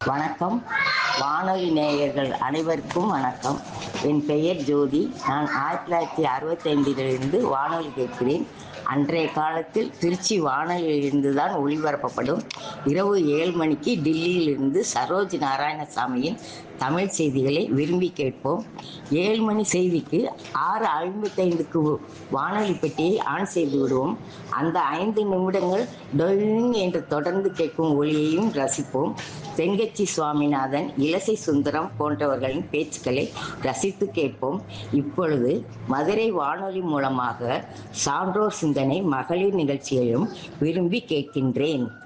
வணக்கம் வானொலி நேயர்கள் அனைவருக்கும் வணக்கம் என் பெயர் ஜோதி நான் ஆயிரத்தி தொள்ளாயிரத்தி அறுபத்தைந்திலிருந்து வானொலி கேட்கிறேன் அன்றைய காலத்தில் திருச்சி வானொலியிலிருந்து தான் ஒளிபரப்பப்படும் இரவு ஏழு மணிக்கு டில்லியிலிருந்து சரோஜ் நாராயணசாமியின் தமிழ் செய்திகளை விரும்பி கேட்போம் ஏழு மணி செய்திக்கு ஆறு ஐம்பத்தைந்துக்கு வானொலி பெட்டியை ஆன் செய்து விடுவோம் அந்த ஐந்து நிமிடங்கள் டொயிங் என்று தொடர்ந்து கேட்கும் ஒளியையும் ரசிப்போம் தென்கட்சி சுவாமிநாதன் இலசை சுந்தரம் போன்றவர்களின் பேச்சுக்களை ரசித்து கேட்போம் இப்பொழுது மதுரை வானொலி மூலமாக சான்றோர் சிந்தனை மகளிர் நிகழ்ச்சியையும் விரும்பி கேட்கின்றேன்